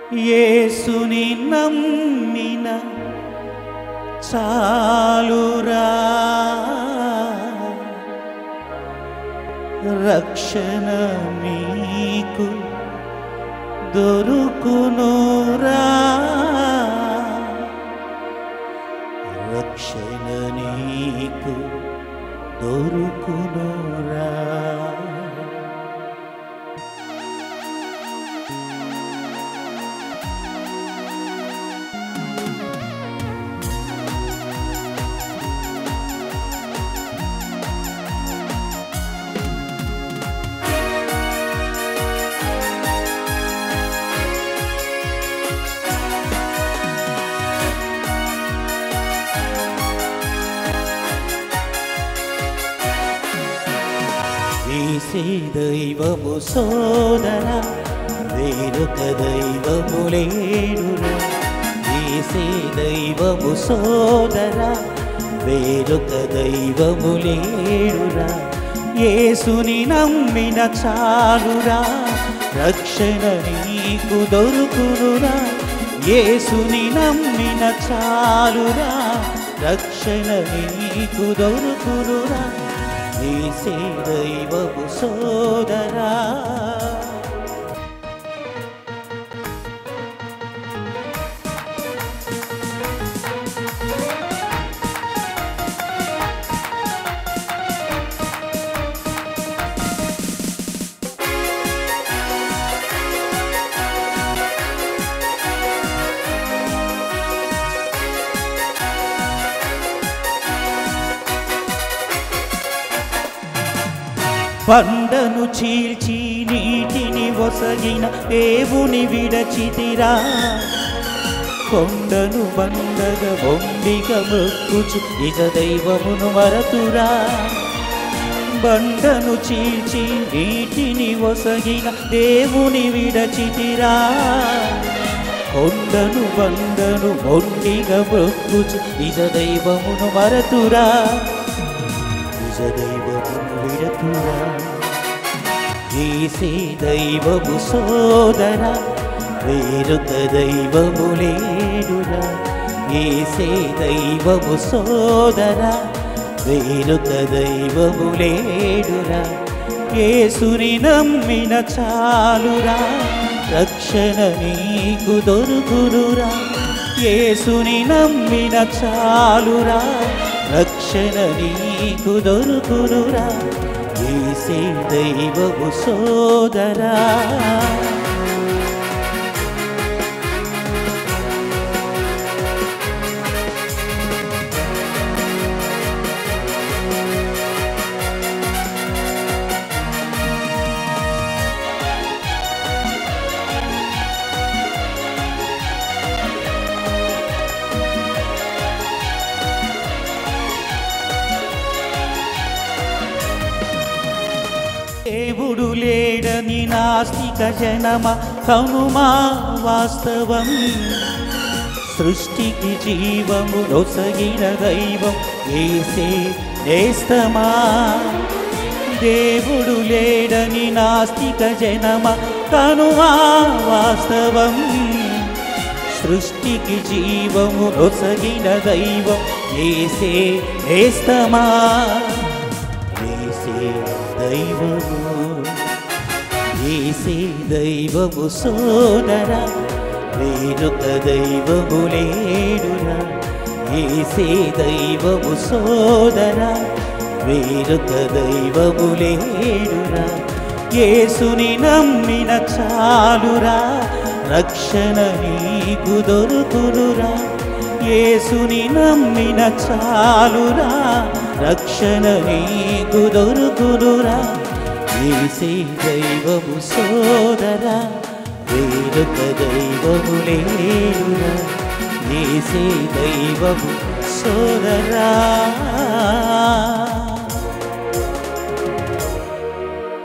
యేసుని నమ్మిన చాలురా రక్షణ నీకు దొరుకునురా రక్షణ నీకు దొరుకునురా వేసే దైవము సోదర వేరొక దైవము లేడురా వేసే దైవము సోదర వేరొక దైవము లేడురా యేసుని నమ్మిన చాలురా రక్షణ నీకు దొరుకునురా యేసుని నమ్మిన చాలురా రక్షణ నీకు దొరుకునురా వేసే దైవము సోదరా పండను చీల్చి నీటిని ఒసగిన దేవుని విడచితిరా కొండను బండగ బొండిగ మొక్కుచు ఇక దైవమును మరతురా బండను చీల్చి నీటిని ఒసగిన దేవుని విడచితిరా కొండను బండను బొండిగ మొక్కుచు ఇక దైవమును మరతురా నిజ దైవమును విడతురా ఏసే దైవము సోదర వేరొక దైవము లేడురా ఏసే దైవము సోదర వేరొక దైవము లేడురా ఏసుని నమ్మిన చాలురా రక్షణ నీకు దొరుకునురా ఏసుని నమ్మిన చాలురా రక్షణ నీకు దొరుకునురా ఏసే దైవము సోదరా దేవుడు లేడని నాస్తిక జనమ కనుమా వాస్తవం సృష్టికి జీవము నొసగిన దైవం ఏసే నేస్తమా దేవుడు లేడని నాస్తిక జనమ కనుమా వాస్తవం సృష్టికి జీవము నొసగిన దైవం ఏసే నేస్తమా ఏసే దైవము ఏసే దైవము సోదర వేరొక దైవము లేడురా ఏసే దైవము సోదర వేరొక దైవము లేడురా యేసుని నమ్మిన చాలురా రక్షణ నీకు దొరుకునురా యేసుని నమ్మిన చాలురా రక్షణ నీకు దొరుకునురా ఏసే దైవము సోదరా వేరొక దైవము లేడురా ఏసే దైవము సోదరా